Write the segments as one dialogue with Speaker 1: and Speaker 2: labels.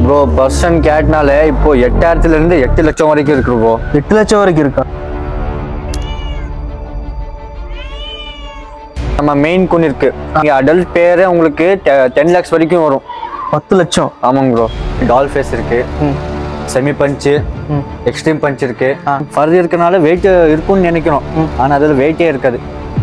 Speaker 1: Bro person கேட்னாலே இப்போ எட்டாயிரத்துல இருந்து எட்டு லட்சம் வரைக்கும் இருக்கு ப்ரோ
Speaker 2: எட்டு லட்சம் வரைக்கும் இருக்கா
Speaker 1: நம்ம மெயின் குன் இருக்கு இங்க அடல்ட் பேரே உங்களுக்கு டென் லேக்ஸ் வரைக்கும் வரும்
Speaker 2: பத்து லட்சம்
Speaker 1: ஆமாங்க ப்ரோ டால் ஃபேஸ் இருக்கு
Speaker 2: ம்
Speaker 1: செமி பஞ்சு
Speaker 2: ம்
Speaker 1: எக்ஸ்ட்ரீம் பஞ்ச் இருக்கு
Speaker 2: ஆ.
Speaker 1: ஃபர்தர் இருக்கனால வெயிட் இருக்கும்னு நினைக்கிறோம் ஆனா அதுல வெயிட்டே இருக்காது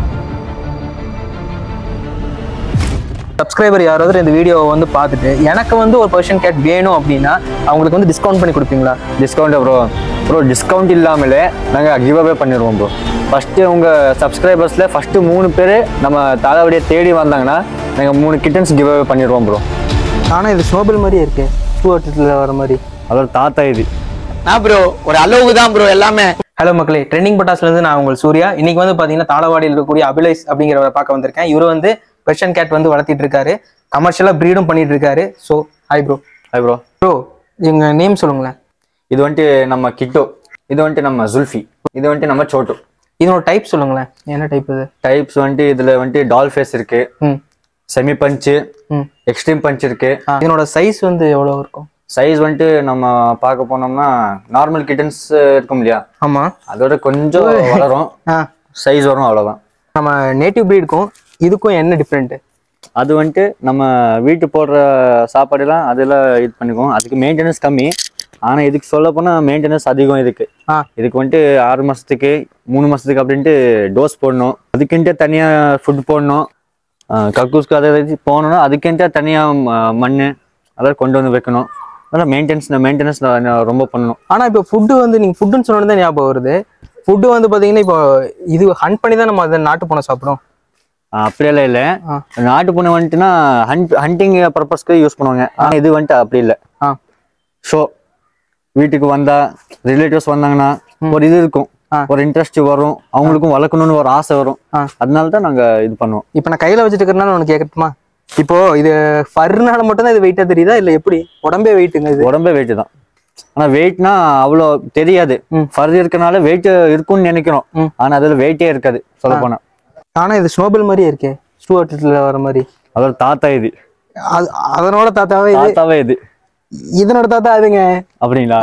Speaker 2: சப்ஸ்கிரைபர் யாராவது இந்த வீடியோவை வந்து பார்த்துட்டு எனக்கு வந்து ஒரு பர்ஷன் கேட் வேணும் அப்படின்னா அவங்களுக்கு வந்து டிஸ்கவுண்ட் பண்ணி கொடுப்பீங்களா
Speaker 1: டிஸ்கவுண்ட் ப்ரோ ப்ரோ டிஸ்கவுண்ட் இல்லாமலே நாங்கள் கிவ் அவே பண்ணிடுவோம் ப்ரோ ஃபஸ்ட்டு உங்கள் சப்ஸ்கிரைபர்ஸில் ஃபஸ்ட்டு மூணு பேர் நம்ம தாலாவடியை தேடி வந்தாங்கன்னா நாங்கள் மூணு கிட்டன்ஸ் கிவ் அவே பண்ணிடுவோம் ப்ரோ
Speaker 2: ஆனால் இது ஸ்னோபில் மாதிரியே இருக்கு ஸ்டூவர்ட்டில் வர மாதிரி
Speaker 1: அதோட தாத்தா இது
Speaker 3: நான் ப்ரோ ஒரு அளவுக்கு தான் ப்ரோ எல்லாமே
Speaker 2: ஹலோ மக்களே ட்ரெண்டிங் பட்டாஸ்லேருந்து நான் உங்கள் சூர்யா இன்னைக்கு வந்து பார்த்தீங்கன்னா தாளவாடியில் இருக்கக்கூடிய அபிலேஷ் அப்படிங்கிறவரை பார்க்க வந்திருக்கேன் இவர் வந்து பெர்ஷன் கேட் வந்து வளர்த்திட்டு இருக்காரு கமர்ஷியலாக ப்ரீடும் பண்ணிட்டு இருக்காரு ஸோ ஹாய் ப்ரோ
Speaker 1: அது ப்ரோ
Speaker 2: ப்ரோ எங்கள் நேம் சொல்லுங்களேன்
Speaker 1: இது வந்துட்டு நம்ம கிட்டோ இது வந்துட்டு நம்ம ஜுல்ஃபி இது வந்துட்டு நம்ம சோட்டு
Speaker 2: இதனோட டைப் சொல்லுங்களேன் என்ன டைப் இது
Speaker 1: டைப்ஸ் வந்துட்டு இதில் வந்துட்டு டால் ஃபேஸ் இருக்கு
Speaker 2: ம்
Speaker 1: செமி பஞ்சு
Speaker 2: ம்
Speaker 1: எக்ஸ்ட்ரீம் பஞ்ச் இருக்கு
Speaker 2: ஆ, இதனோட சைஸ் வந்து எவ்வளோ இருக்கும்
Speaker 1: சைஸ் வந்துட்டு நம்ம பார்க்க போனோம்னா நார்மல் கிட்டன்ஸ் இருக்கும் இல்லையா
Speaker 2: ஆமாம்
Speaker 1: அதோட கொஞ்சம் வளரும்
Speaker 2: ஆ
Speaker 1: சைஸ் வரும் அவ்வளோதான்
Speaker 2: நம்ம நேட்டிவ் ப்ரீடுக்கும் இதுக்கும் என்ன டிஃப்ரெண்ட்டு
Speaker 1: அது வந்துட்டு நம்ம வீட்டு போடுற சாப்பாடுலாம் அதெல்லாம் இது பண்ணிக்குவோம் அதுக்கு மெயின்டெனன்ஸ் கம்மி ஆனால் இதுக்கு சொல்ல போனால் மெயின்டெனன்ஸ் அதிகம் இதுக்கு
Speaker 2: ஆ
Speaker 1: இதுக்கு வந்துட்டு ஆறு மாதத்துக்கு மூணு மாதத்துக்கு அப்படின்ட்டு டோஸ் போடணும் அதுக்குன்ட்டு தனியாக ஃபுட் போடணும் ஆஹ் கக்கூஸ்க்கு அதை இது போகணும்னா அதுக்குன்ட்டு தனியாக மண் அதெல்லாம் கொண்டு வந்து வைக்கணும் அதெல்லாம் மெயின்டெனன்ஸ் மெயின்டெனன்ஸ் ரொம்ப பண்ணணும்
Speaker 2: ஆனால் இப்போ ஃபுட்டு வந்து நீங்கள் ஃபுட்டுன்னு சொன்னது தான் ஞாபகம் வருது ஃபுட்டு வந்து பார்த்தீங்கன்னா இப்போ இது ஹண்ட் பண்ணி தான் நம்ம அதை நாட்டு பூனை சாப்பிடும்
Speaker 1: ஆஹ் அப்படியெல்லாம் இல்லை
Speaker 2: ஆ.
Speaker 1: நாட்டு பூனை வந்துட்டுனா ஹண்ட் ஹண்டிங் பர்பஸ்க்கு யூஸ் பண்ணுவாங்க ஆனால் இது வந்துட்டு அப்படி இல்லை
Speaker 2: ஆ
Speaker 1: ஷோ வீட்டுக்கு வந்தா ரிலேட்டிவ்ஸ் வந்தாங்கன்னா ஒரு இது இருக்கும்
Speaker 2: ஆ.
Speaker 1: ஒரு இன்ட்ரெஸ்ட் வரும் அவங்களுக்கும் வளர்க்கணும்னு ஒரு ஆசை வரும்
Speaker 2: ஆ.
Speaker 1: அதனால தான் நாங்க இது பண்ணுவோம்
Speaker 2: இப்போ நான் கையில் வச்சுட்டு இருக்கிறனால உனக்கு கேட்கட்டுமா இப்போ இது ஃபர்னால மட்டும் தான் இது வெயிட்டாக தெரியுதா இல்லை எப்படி உடம்பே வெயிட்டுங்க இது
Speaker 1: உடம்பே வெயிட் தான் ஆனா வெயிட்னா அவ்வளோ தெரியாது
Speaker 2: ம்.
Speaker 1: ஃபர்தர் இருக்கனால வெயிட் இருக்கும்னு நினைக்கிறோம்
Speaker 2: ம்.
Speaker 1: ஆனா அதுல வெயிட்டே இருக்காது சொல்ல போனா
Speaker 2: ஆனால் இது ஸ்னோபில் மாதிரியே இருக்கே ஸ்டூவர்ட்டில் வர மாதிரி
Speaker 1: அதோட தாத்தா இது
Speaker 2: அது அதனோட தாத்தாவே இது
Speaker 1: தாத்தாவே இது
Speaker 2: இதனோட தாத்தா அதுங்க
Speaker 1: அப்படிங்களா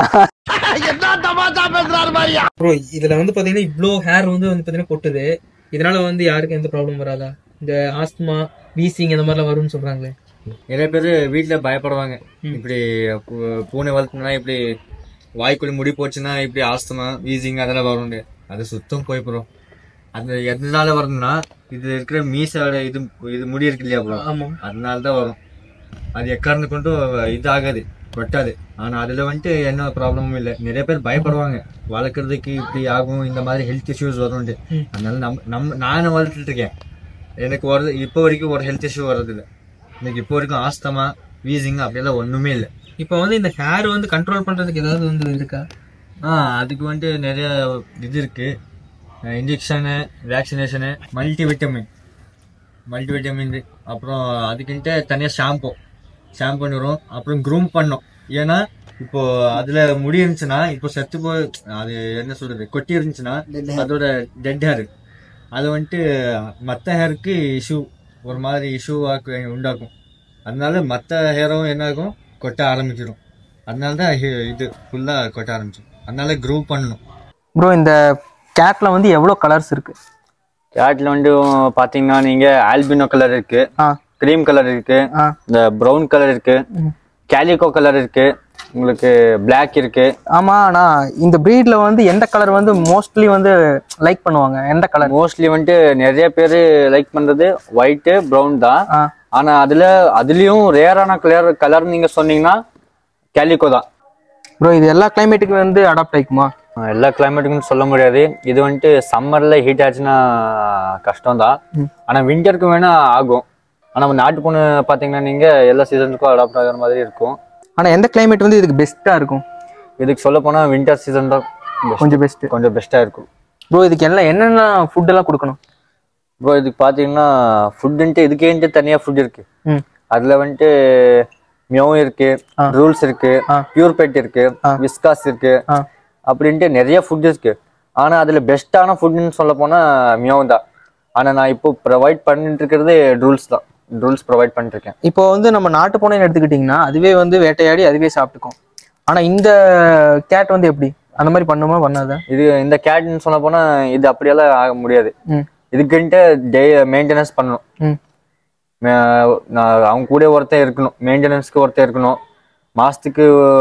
Speaker 2: ப்ரோ இதுல வந்து பாத்தீங்கன்னா இவ்ளோ ஹேர் வந்து வந்து பாத்தீங்கன்னா கொட்டுது இதனால வந்து யாருக்கும் எந்த ப்ராப்ளம் வராதா இந்த ஆஸ்துமா வீசிங் இந்த மாதிரிலாம் வரும்னு சொல்றாங்களே
Speaker 1: நிறைய பேர் வீட்டில் பயப்படுவாங்க இப்படி பூ- பூனை வளர்த்துனா இப்படி வாய்க்குள்ளே முடி போச்சுன்னா இப்படி ஆஸ்துமா வீசிங் அதெல்லாம் வரும்னு அது சுத்தம் போய் போகிறோம் அது எதனால வரும்னா இது இருக்கிற மீசோட இது இது முடி இருக்கு இல்லையா ப்ரோ
Speaker 2: ஆமா
Speaker 1: அதனால தான் வரும் அது எக்காரணம் கொண்டு இது ஆகாது கொட்டாது ஆனா அதுல வந்துட்டு என்ன ப்ராப்ளமும் இல்லை நிறைய பேர் பயப்படுவாங்க வளர்க்குறதுக்கு இப்படி ஆகும் இந்த மாதிரி ஹெல்த் இஷ்யூஸ் வரும்ட்டு அதனால நம் நம்ம நானும் வளர்த்துட்டு இருக்கேன் எனக்கு வருது இப்போ வரைக்கும் ஒரு ஹெல்த் இஷ்யூ வர்றதில்ல எனக்கு இப்போ வரைக்கும் ஆஸ்தமா வீசிங் அப்படியெல்லாம் ஒண்ணுமே இல்லை
Speaker 2: இப்போ வந்து இந்த ஹேர் வந்து கண்ட்ரோல் பண்றதுக்கு ஏதாவது வந்து இருக்கா
Speaker 1: ஆ அதுக்கு வந்துட்டு நிறைய இது இருக்கு injection vaccination multi vitamin multi vitamin அப்புறம் அதுக்குன்ட்டு தனியாக ஷாம்பு ஷாம்பு பண்ணிடுறோம் அப்புறம் க்ரூம் பண்ணோம் ஏன்னா இப்போ அதுல முடி இருந்துச்சுன்னா இப்போ செத்து போய் அது என்ன சொல்றது கொட்டி இருந்துச்சுன்னா அதோட டெட் ஹேர் அது வந்துட்டு மற்ற ஹேருக்கு இஷ்யூ ஒரு மாதிரி இஷ்யூ உண்டாக்கும் அதனால மற்ற ஹேரும் என்ன ஆகும் கொட்ட ஆரம்பிச்சிடும் அதனால தான் ஹே- இது ஃபுல்லாக கொட்ட ஆரம்பிச்சிடும் அதனால க்ரூப் பண்ணணும்
Speaker 2: ப்ரோ இந்த கேட்ல வந்து எவ்வளவு கலர்ஸ் இருக்கு
Speaker 1: கேட்ல வந்து பாத்தீங்கன்னா நீங்க ஆல்பினோ கலர் இருக்கு
Speaker 2: ஆ
Speaker 1: கிரீம் கலர் இருக்கு
Speaker 2: ஆ
Speaker 1: இந்த ப்ரௌன் கலர் இருக்கு
Speaker 2: ம்.
Speaker 1: கேலிகோ கலர் இருக்கு உங்களுக்கு Black இருக்கு
Speaker 2: ஆமா ஆனா இந்த breedல வந்து எந்த கலர் வந்து மோஸ்ட்லி வந்து லைக் பண்ணுவாங்க எந்த கலர்
Speaker 1: மோஸ்ட்லி வந்துட்டு நிறைய பேர் லைக் பண்றது ஒயிட்டு ப்ரௌன் தான்
Speaker 2: ஆ
Speaker 1: ஆனா அதுல அதுலயும் ரேரான கலர் கலர் நீங்க சொன்னீங்கன்னா கேலிகோ தான்
Speaker 2: ப்ரோ இது எல்லா கிளைமேட்டுக்கு வந்து அடாப்ட் ஆயிக்குமா
Speaker 1: ஆஹ் எல்லா கிளைமேட்டுக்கும் சொல்ல முடியாது இது வந்துட்டு சம்மர்ல ஹீட் ஆச்சுன்னா கஷ்டம் தான் ஆனா விண்டருக்கு வேணா ஆகும் ஆனா நம்ம நாட்டு பொண்ணு பாத்தீங்கன்னா நீங்க எல்லா சீசனுக்கும் அடாப்ட் ஆகிற மாதிரி இருக்கும்
Speaker 2: ஆனா எந்த கிளைமேட் வந்து இதுக்கு பெஸ்ட்டா இருக்கும்
Speaker 1: இதுக்கு சொல்ல போனா வின்டர் சீசன் தான் best.
Speaker 2: கொஞ்சம் பெஸ்ட்
Speaker 1: கொஞ்சம் பெஸ்டா இருக்கும்
Speaker 2: ப்ரோ இதுக்கு எல்லாம் என்னென்ன ஃபுட் எல்லாம் கொடுக்கணும்
Speaker 1: ப்ரோ இதுக்கு பாத்தீங்கன்னா ஃபுட்டுன்ட்டு இதுக்கேன்ட்டு தனியா ஃபுட் இருக்கு
Speaker 2: ம்
Speaker 1: அதுல வந்துட்டு மியோ இருக்கு
Speaker 2: ஆ.
Speaker 1: ரூல்ஸ் இருக்கு
Speaker 2: ஆ.
Speaker 1: பியூர் பெட் இருக்கு
Speaker 2: ஆ.
Speaker 1: விஸ்காஸ் இருக்கு
Speaker 2: ஆ
Speaker 1: அப்படின்ட்டு நிறைய ஃபுட் இருக்கு ஆனா அதுல பெஸ்ட்டான ஃபுட்னு சொல்ல போனா மியோ தான் ஆனா நான் இப்போ ப்ரொவைட் பண்ணிட்டு இருக்கிறது ரூல்ஸ் தான் ரூல்ஸ் ப்ரொவைட் பண்ணிட்டு இருக்கேன்
Speaker 2: இப்போ வந்து நம்ம நாட்டு பூனைன்னு எடுத்துக்கிட்டிங்கன்னா அதுவே வந்து வேட்டையாடி அதுவே சாப்பிட்டுக்கும் ஆனா இந்த கேட் வந்து எப்படி அந்த மாதிரி பண்ணுமா பண்ணாதா
Speaker 1: இது இந்த கேட்னு சொல்ல போனா இது அப்படியெல்லாம் ஆக முடியாது
Speaker 2: ம்
Speaker 1: இதுக்குன்ட்டு டே மெயின்டெனன்ஸ் பண்ணணும்
Speaker 2: ம்
Speaker 1: மே- நான் அவங்க கூட ஒருத்தன் இருக்கணும் மெயின்டெனன்ஸ்க்கு ஒருத்தன் இருக்கணும் மாசத்துக்கு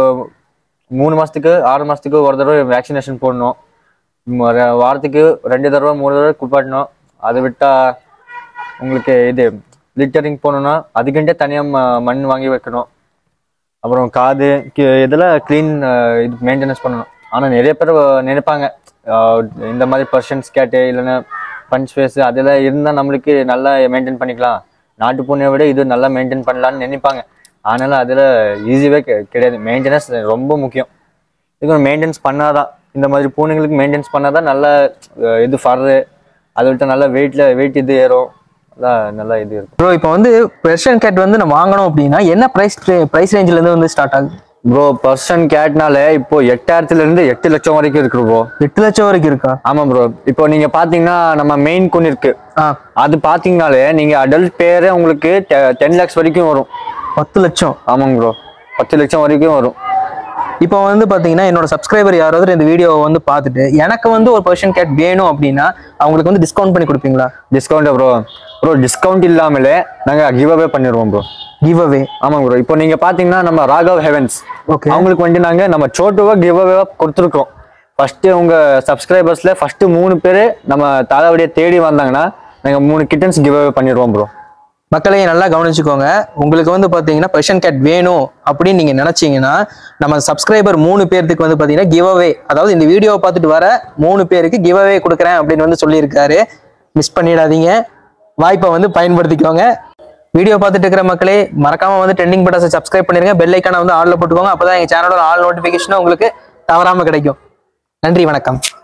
Speaker 1: மூணு மாசத்துக்கு ஆறு மாசத்துக்கு ஒரு தடவை வேக்சினேஷன் போடணும் ம- ர- வாரத்துக்கு ரெண்டு தடவை மூணு தடவை குப்பாட்டணும் அதை விட்டா உங்களுக்கு இது லிட்டரிங் போகணும்னா அதுக்குன்ட்டே தனியாக ம- மண் வாங்கி வைக்கணும் அப்புறம் காது கி- இதெல்லாம் க்ளீன் இது மெயின்டெனன்ஸ் பண்ணணும் ஆனால் நிறைய பேர் நினைப்பாங்க ஆஹ் இந்த மாதிரி பர்ஷன்ஸ் கேட்டு இல்லைன்னா பஞ்ச் ஃபேஸ் அதெல்லாம் இருந்தால் நம்மளுக்கு நல்லா மெயின்டைன் பண்ணிக்கலாம் நாட்டு பூனையை விட இது நல்லா மெயின்டைன் பண்ணலாம்னு நினைப்பாங்க ஆனாலும் அதில் ஈஸியாகவே கிடையாது மெயின்டெனன்ஸ் ரொம்ப முக்கியம் இதுக்கு மெயின்டெனன்ஸ் பண்ணாதான் இந்த மாதிரி பூனைங்களுக்கு மெயின்டெனன்ஸ் பண்ணாதான் நல்லா அஹ் இது ஃபர்ரு அதை விட்டு நல்லா வெயிட்ல வெயிட் இது ஏறும் அதான் நல்லா இது இருக்கும்
Speaker 2: ப்ரோ இப்போ வந்து பெர்ஷியன் கேட் வந்து நம்ம வாங்கணும் அப்படின்னா என்ன ப்ரைஸ் ப்ரைஸ் ரேஞ்சில இருந்து வந்து ஸ்டார்ட் ஆகுது
Speaker 1: ப்ரோ பர்சன் கேட்னாலே இப்போ எட்டாயிரத்துல இருந்து எட்டு லட்சம் வரைக்கும் இருக்கு ப்ரோ
Speaker 2: எட்டு லட்சம் வரைக்கும் இருக்கா
Speaker 1: ஆமா ப்ரோ இப்போ நீங்க பாத்தீங்கன்னா நம்ம மெயின் குன் இருக்கு
Speaker 2: ஆ
Speaker 1: அது பாத்தீங்கனாலே நீங்க அடல்ட் பேரே உங்களுக்கு டென் லேக்ஸ் வரைக்கும் வரும்
Speaker 2: பத்து லட்சம்
Speaker 1: ஆமாங்க ப்ரோ பத்து லட்சம் வரைக்கும் வரும்
Speaker 2: இப்போ வந்து பாத்தீங்கன்னா என்னோட சப்ஸ்கிரைபர் யாராவது இந்த வீடியோவை வந்து பார்த்துட்டு எனக்கு வந்து ஒரு பெர்ஷியன் கேட் வேணும் அப்படின்னா அவங்களுக்கு வந்து டிஸ்கவுண்ட் பண்ணி கொடுப்பீங்களா
Speaker 1: டிஸ்கவுண்ட் ப்ரோ ப்ரோ டிஸ்கவுண்ட் இல்லாமலே நாங்க கிவ் அவே பண்ணிடுவோம் ப்ரோ
Speaker 2: கிவ் அவே
Speaker 1: ஆமாங்க ப்ரோ இப்போ நீங்க பாத்தீங்கன்னா நம்ம ராகவ் ஹெவன்ஸ்
Speaker 2: ஓகே
Speaker 1: அவங்களுக்கு வந்துட்டு நாங்க நம்ம சோட்டுவா கிவ் அவேவா கொடுத்துருக்கோம் ஃபர்ஸ்ட் உங்க சப்ஸ்கிரைபர்ஸ்ல ஃபர்ஸ்ட் மூணு பேர் நம்ம தாலாவடியை தேடி வந்தாங்கன்னா நாங்க மூணு கிட்டன்ஸ் கிவ் அவே பண்ணிடுவோம் ப்ரோ
Speaker 2: மக்களையே நல்லா கவனிச்சுக்கோங்க உங்களுக்கு வந்து பாத்தீங்கன்னா பெர்ஷியன் கேட் வேணும் அப்படின்னு நீங்க நினைச்சீங்கன்னா நம்ம சப்ஸ்கிரைபர் மூணு பேர்த்துக்கு வந்து பாத்தீங்கன்னா கிவ் அவே அதாவது இந்த வீடியோவை பார்த்துட்டு வர மூணு பேருக்கு கிவ் அவே கொடுக்குறேன் அப்படின்னு வந்து சொல்லியிருக்காரு மிஸ் பண்ணிடாதீங்க வாய்ப்பை வந்து பயன்படுத்திக்கோங்க வீடியோ பார்த்துட்டு இருக்கிற மக்களே மறக்காம வந்து ட்ரெண்டிங் பட்டாஸை சப்ஸ்கிரைப் பண்ணிருங்க பெல் ஐக்கானை வந்து ஆல்ல போட்டுக்கோங்க அப்பதான் எங்க சேனலோட ஆல் நோட்டிஃபிகேஷன் உங்களுக்கு தவறாம கிடைக்கும் நன்றி வணக்கம்